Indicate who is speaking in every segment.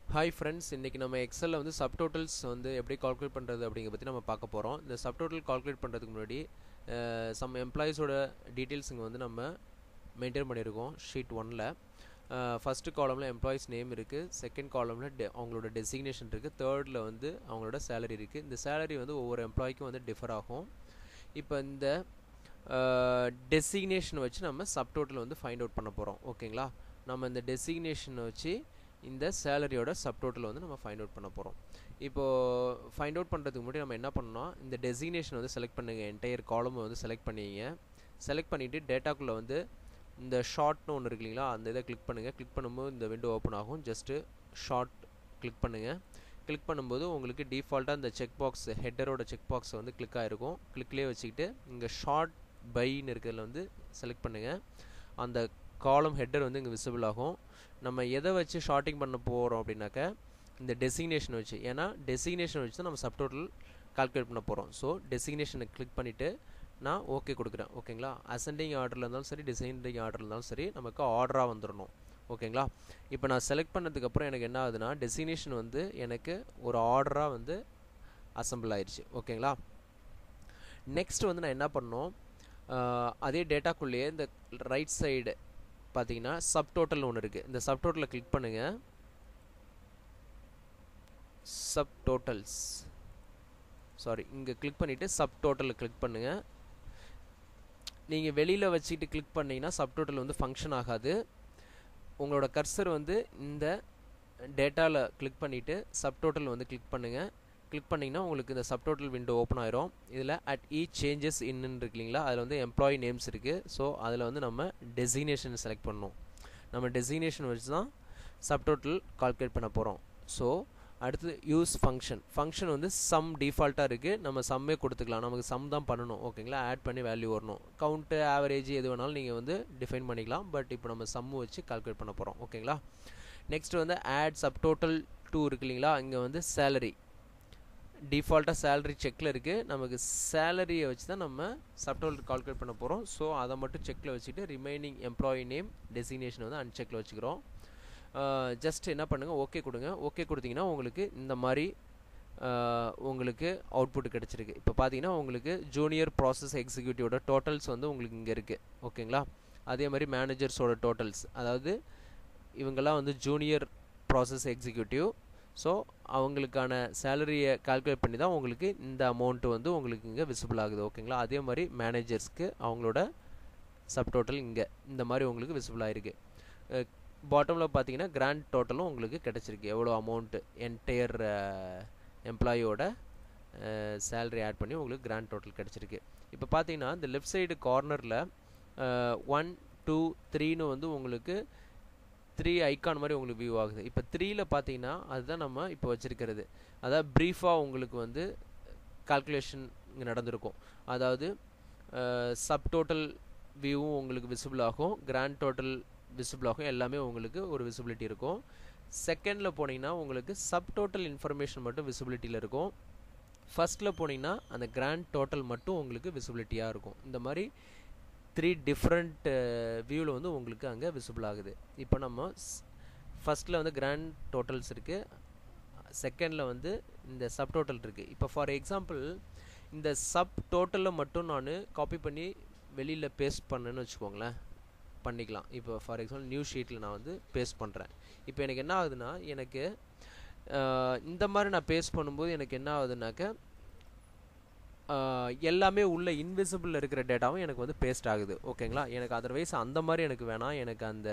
Speaker 1: hi friends இன்றைக்கி நம்ம எக்ஸலில் வந்து சப்டோட்டல்ஸ் வந்து எப்படி கால்குலேட் பண்ணுறது அப்படிங்கிற பற்றி நம்ம பார்க்க போகிறோம் இந்த சப்டோட்டல் கால்குலேட் பண்ணுறதுக்கு முன்னாடி சம் எம்ப்ளாயீஸோட டீட்டெயில்ஸ் இங்கே வந்து நம்ம மெயின்டைன் பண்ணியிருக்கோம் ஷீட் ஒனில் ஃபஸ்ட்டு காலமில் எம்ப்ளாயீஸ் நேம் இருக்குது செகண்ட் காலமில் டெ அவங்களோட டெசிக்னேஷன் இருக்குது தேர்டில் வந்து அவங்களோட சேலரி இருக்குது இந்த சேலரி வந்து ஒவ்வொரு எம்ப்ளாய்க்கும் வந்து டிஃபர் ஆகும் இப்போ இந்த டெசிக்னேஷனை வச்சு நம்ம சப்டோட்டல் வந்து ஃபைண்ட் அவுட் பண்ண போகிறோம் ஓகேங்களா நம்ம இந்த டெசிக்னேஷனை வச்சு இந்த சேலரியோட சப்டோட்டல் வந்து நம்ம ஃபைண்ட் அவுட் பண்ண போகிறோம் இப்போது ஃபைண்ட் அவுட் பண்ணுறதுக்கு முன்னாடி நம்ம என்ன பண்ணோம் இந்த டெசிக்னேஷன் வந்து செலக்ட் பண்ணுங்கள் என்டையர் காலம் வந்து செலக்ட் பண்ணிங்க செலக்ட் பண்ணிவிட்டு டேட்டாக்குள்ளே வந்து இந்த ஷார்ட்னு ஒன்று இருக்கு இல்லைங்களா அந்த இதை கிளிக் பண்ணுங்கள் கிளிக் பண்ணும்போது இந்த விண்டோ ஓப்பன் ஆகும் ஜஸ்ட்டு ஷார்ட் கிளிக் பண்ணுங்கள் கிளிக் பண்ணும்போது உங்களுக்கு டிஃபால்ட்டாக இந்த செக் பாக்ஸ் ஹெட்டரோட செக் பாக்ஸ் வந்து கிளிக் ஆகிருக்கும் கிளிக்லேயே வச்சுக்கிட்டு இங்கே ஷார்ட் பைன்னு இருக்கிறதுல வந்து செலக்ட் பண்ணுங்கள் அந்த காலம் ஹெட்டர் வந்து இங்கே விசிபிள் ஆகும் நம்ம எதை வச்சு ஷார்ட்டிங் பண்ண போகிறோம் அப்படின்னாக்க இந்த டெசிக்னேஷன் வச்சு ஏன்னா டெசிக்னேஷன் வச்சு தான் நம்ம சப்டோட்டல் கால்குலேட் பண்ண போகிறோம் ஸோ டெசிக்னேஷனை கிளிக் பண்ணிவிட்டு நான் ஓகே கொடுக்குறேன் ஓகேங்களா அசெண்டிங் ஆர்டரில் இருந்தாலும் சரி டிசைண்டிங் ஆர்டரில் இருந்தாலும் சரி நமக்கு ஆர்டராக வந்துடணும் ஓகேங்களா இப்போ நான் செலக்ட் பண்ணதுக்கப்புறம் எனக்கு என்ன ஆகுதுன்னா டெசிக்னேஷன் வந்து எனக்கு ஒரு ஆர்டராக வந்து அசம்பிள் ஆயிடுச்சு ஓகேங்களா நெக்ஸ்ட் வந்து நான் என்ன பண்ணோம் அதே டேட்டாக்குள்ளேயே இந்த ரைட் சைடு பார்த்தீங்கன்னா சப் டோட்டல் ஒன்று இருக்குது இந்த சப் டோட்டலை கிளிக் பண்ணுங்கள் சப் டோட்டல்ஸ் சாரி இங்கே கிளிக் பண்ணிவிட்டு சப் டோட்டலில் கிளிக் பண்ணுங்கள் நீங்கள் வெளியில் வச்சுக்கிட்டு கிளிக் பண்ணிங்கன்னா சப் டோட்டல் வந்து ஃபங்க்ஷன் ஆகாது உங்களோட கர்சர் வந்து இந்த டேட்டாவில் கிளிக் பண்ணிவிட்டு சப் டோட்டல் வந்து கிளிக் பண்ணுங்கள் கிளிக் பண்ணிங்கன்னா உங்களுக்கு இந்த சப் டோட்டல் விண்டோ ஓப்பன் ஆயிரும் இதில் அட் ஈ சேஞ்சஸ் இன்னு இருக்கு இல்லைங்களா அதில் வந்து எம்ப்ளாயி நேம்ஸ் இருக்குது ஸோ அதில் வந்து நம்ம டெசிக்னேஷன் செலக்ட் பண்ணணும் நம்ம டெசிக்னேஷன் வச்சு தான் சப் டோட்டல் கால்குலேட் பண்ண போகிறோம் ஸோ அடுத்து யூஸ் ஃபங்க்ஷன் ஃபங்க்ஷன் வந்து சம் டிஃபால்ட்டாக இருக்குது நம்ம சம்மே கொடுத்துக்கலாம் நமக்கு சம் தான் பண்ணணும் ஓகேங்களா ஆட் பண்ணி வேல்யூ வரணும் கவுண்ட்டு ஆவரேஜ் எது வேணாலும் நீங்கள் வந்து டிஃபைன் பண்ணிக்கலாம் பட் இப்போ நம்ம சம்மு வச்சு கால்குலேட் பண்ண போகிறோம் ஓகேங்களா நெக்ஸ்ட் வந்து ஆட் சப் டோட்டல் டூ இருக்கு இல்லைங்களா இங்கே வந்து சேலரி டிஃபால்ட்டாக சேலரி செக்கில் இருக்குது நமக்கு சேலரியை வச்சு தான் நம்ம சப்டோல் கால்குலேட் பண்ண போகிறோம் ஸோ அதை மட்டும் செக்கில் வச்சுட்டு ரிமைனிங் எம்ப்ளாயி நேம் டெசிக்னேஷன் வந்து அன்செக்கில் வச்சுக்கிறோம் ஜஸ்ட் என்ன பண்ணுங்கள் ஓகே கொடுங்க ஓகே கொடுத்தீங்கன்னா உங்களுக்கு இந்த மாதிரி உங்களுக்கு அவுட்புட் கிடச்சிருக்கு இப்போ பார்த்தீங்கன்னா உங்களுக்கு ஜூனியர் ப்ராசஸ் எக்ஸிக்யூட்டிவோட டோட்டல்ஸ் வந்து உங்களுக்கு இங்கே இருக்குது ஓகேங்களா அதே மாதிரி மேனேஜர்ஸோட டோட்டல்ஸ் அதாவது இவங்கெல்லாம் வந்து ஜூனியர் ப்ராசஸ் எக்ஸிக்யூட்டிவ் ஸோ அவங்களுக்கான சேலரியை கால்குலேட் பண்ணி தான் உங்களுக்கு இந்த அமௌண்ட்டு வந்து உங்களுக்கு இங்கே விசிபிள் ஆகுது ஓகேங்களா அதே மாதிரி மேனேஜர்ஸ்க்கு அவங்களோட சப் டோட்டல் இங்கே இந்த மாதிரி உங்களுக்கு விசிபிள் ஆகிருக்கு பாட்டமில் பார்த்தீங்கன்னா கிராண்ட் டோட்டலும் உங்களுக்கு கிடச்சிருக்கு எவ்வளோ அமௌண்ட்டு என்டையர் எம்ப்ளாயியோட சேலரி ஆட் பண்ணி உங்களுக்கு கிராண்ட் டோட்டல் கிடச்சிருக்கு இப்போ பார்த்தீங்கன்னா இந்த லெஃப்ட் சைடு கார்னரில் ஒன் டூ த்ரீன்னு வந்து உங்களுக்கு த்ரீ ஐக்கான் மாதிரி உங்களுக்கு வியூ ஆகுது இப்போ த்ரீயில் பார்த்தீங்கன்னா அதுதான் நம்ம இப்போ வச்சுருக்கிறது அதாவது ப்ரீஃபாக உங்களுக்கு வந்து கால்குலேஷன் இங்கே நடந்திருக்கும் அதாவது சப் டோட்டல் வியூவும் உங்களுக்கு விசிபிள் ஆகும் கிராண்ட் டோட்டல் விசிபிள் ஆகும் எல்லாமே உங்களுக்கு ஒரு விசிபிலிட்டி இருக்கும் செகண்டில் போனீங்கன்னா உங்களுக்கு சப் டோட்டல் இன்ஃபர்மேஷன் மட்டும் விசிபிலிட்டியில் இருக்கும் ஃபஸ்ட்டில் போனீங்கன்னா அந்த கிராண்ட் டோட்டல் மட்டும் உங்களுக்கு விசிபிலிட்டியாக இருக்கும் இந்த மாதிரி த்ரீ டிஃப்ரெண்ட் வியூவில் வந்து உங்களுக்கு அங்கே விசிபிள் ஆகுது இப்போ நம்ம ஃபஸ்ட்டில் வந்து கிராண்ட் டோட்டல்ஸ் இருக்குது செகண்டில் வந்து இந்த சப் டோட்டல் இருக்குது இப்போ ஃபார் எக்ஸாம்பிள் இந்த சப் டோட்டலில் மட்டும் நான் காப்பி பண்ணி வெளியில் பேஸ்ட் பண்ணேன்னு வச்சுக்கோங்களேன் பண்ணிக்கலாம் இப்போ ஃபார் எக்ஸாம்பிள் நியூ ஷீட்டில் நான் வந்து பேஸ்ட் பண்ணுறேன் இப்போ எனக்கு என்ன ஆகுதுன்னா எனக்கு இந்த மாதிரி நான் பேஸ்ட் பண்ணும்போது எனக்கு என்ன ஆகுதுனாக்க எல்லாமே உள்ள இன்விசிபிள் இருக்கிற டேட்டாவும் எனக்கு வந்து பேஸ்ட் ஆகுது ஓகேங்களா எனக்கு அதர்வைஸ் அந்த மாதிரி எனக்கு வேணாம் எனக்கு அந்த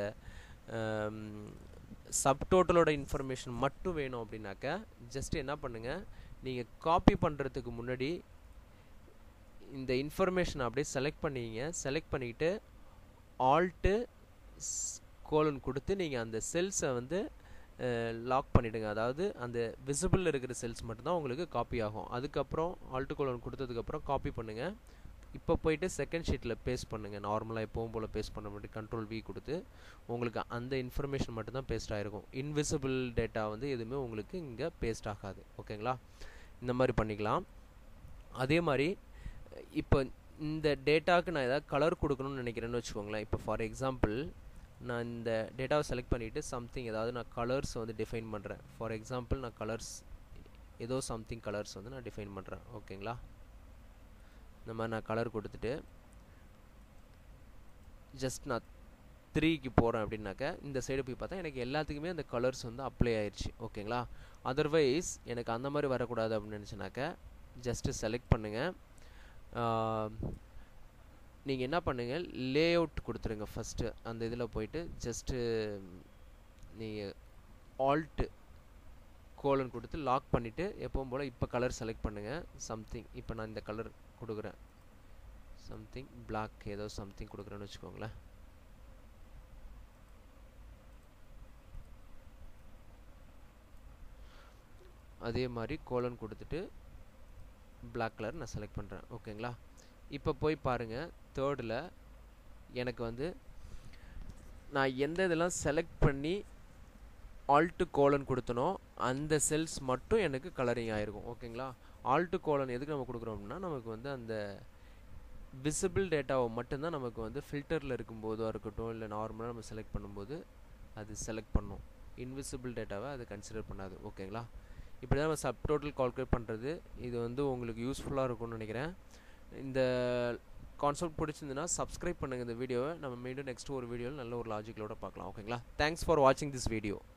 Speaker 1: சப் டோட்டலோட இன்ஃபர்மேஷன் மட்டும் வேணும் அப்படின்னாக்க ஜஸ்ட் என்ன பண்ணுங்கள் நீங்கள் காப்பி பண்ணுறதுக்கு முன்னாடி இந்த இன்ஃபர்மேஷன் அப்படியே செலக்ட் பண்ணிங்க செலக்ட் பண்ணிக்கிட்டு ஆல்ட்டு கோலன் கொடுத்து நீங்கள் அந்த செல்ஸை வந்து லாக் பண்ணிவிடுங்க அதாவது அந்த விசிபிளில் இருக்கிற செல்ஸ் மட்டும்தான் உங்களுக்கு காப்பி ஆகும் அதுக்கப்புறம் ஆல்ட்டு கோலன் கொடுத்ததுக்கப்புறம் காப்பி பண்ணுங்கள் இப்போ போயிட்டு செகண்ட் ஷீட்டில் பேஸ்ட் பண்ணுங்கள் நார்மலாக எப்பவும் போல் பேஸ்ட் பண்ண முடியும் கண்ட்ரோல் வி கொடுத்து உங்களுக்கு அந்த இன்ஃபர்மேஷன் மட்டும்தான் பேஸ்ட் ஆகிருக்கும் இன்விசிபிள் டேட்டா வந்து எதுவுமே உங்களுக்கு இங்கே பேஸ்ட் ஆகாது ஓகேங்களா இந்த மாதிரி பண்ணிக்கலாம் அதே மாதிரி இப்போ இந்த டேட்டாவுக்கு நான் ஏதாவது கலர் கொடுக்கணும்னு நினைக்கிறேன்னு வச்சுக்கோங்களேன் இப்போ ஃபார் எக்ஸாம்பிள் நான் இந்த டேட்டாவை செலக்ட் பண்ணிவிட்டு சம்திங் ஏதாவது நான் கலர்ஸ் வந்து டிஃபைன் பண்ணுறேன் ஃபார் எக்ஸாம்பிள் நான் கலர்ஸ் ஏதோ சம்திங் கலர்ஸ் வந்து நான் டிஃபைன் பண்ணுறேன் ஓகேங்களா இந்த மாதிரி நான் கலர் கொடுத்துட்டு ஜஸ்ட் நான் த்ரீக்கு போகிறேன் அப்படின்னாக்க இந்த சைடு போய் பார்த்தா எனக்கு எல்லாத்துக்குமே அந்த கலர்ஸ் வந்து அப்ளை ஆயிடுச்சு ஓகேங்களா அதர்வைஸ் எனக்கு அந்த மாதிரி வரக்கூடாது அப்படின்னு நினச்சினாக்க ஜஸ்ட்டு செலக்ட் பண்ணுங்கள் நீங்கள் என்ன பண்ணுங்கள் லே அவுட் கொடுத்துருங்க ஃபஸ்ட்டு அந்த இதில் போயிட்டு ஜஸ்ட்டு நீங்கள் ஆல்ட்டு கோலன் கொடுத்து லாக் பண்ணிவிட்டு எப்பவும் போல் இப்போ கலர் செலக்ட் பண்ணுங்கள் சம்திங் இப்போ நான் இந்த கலர் கொடுக்குறேன் சம்திங் பிளாக் ஏதோ சம்திங் கொடுக்குறேன்னு வச்சுக்கோங்களேன் அதே மாதிரி கோலன் கொடுத்துட்டு பிளாக் கலர் நான் செலக்ட் பண்ணுறேன் ஓகேங்களா இப்போ போய் பாருங்கள் தேர்டில் எனக்கு வந்து நான் எந்த இதெல்லாம் செலக்ட் பண்ணி ஆல்ட்டு கோலன் கொடுத்தனோ அந்த செல்ஸ் மட்டும் எனக்கு கலரிங் ஆகிருக்கும் ஓகேங்களா ஆல்ட்டு கோலன் எதுக்கு நம்ம கொடுக்குறோம் அப்படின்னா நமக்கு வந்து அந்த விசிபிள் டேட்டாவை மட்டும்தான் நமக்கு வந்து ஃபில்டரில் இருக்கும்போதோ இருக்கட்டும் இல்லை நார்மலாக நம்ம செலக்ட் பண்ணும்போது அது செலக்ட் பண்ணும் இன்விசிபிள் டேட்டாவை அது கன்சிடர் பண்ணாது ஓகேங்களா இப்படி தான் நம்ம சப் டோட்டல் கால்குலேட் பண்ணுறது இது வந்து உங்களுக்கு யூஸ்ஃபுல்லாக இருக்கும்னு நினைக்கிறேன் இந்த கான்செப்ட் பிடிச்சிருந்துன்னா சப்ஸ்கிரைப் பண்ணுங்கள் இந்த வீடியோவை நம்ம மீண்டும் நெக்ஸ்ட் ஒரு வீடியோவில் நல்ல ஒரு லாஜிக்கலோட பார்க்கலாம் ஓகேங்களா தேங்க்ஸ் ஃபார் வாட்சிங் திஸ் வீடியோ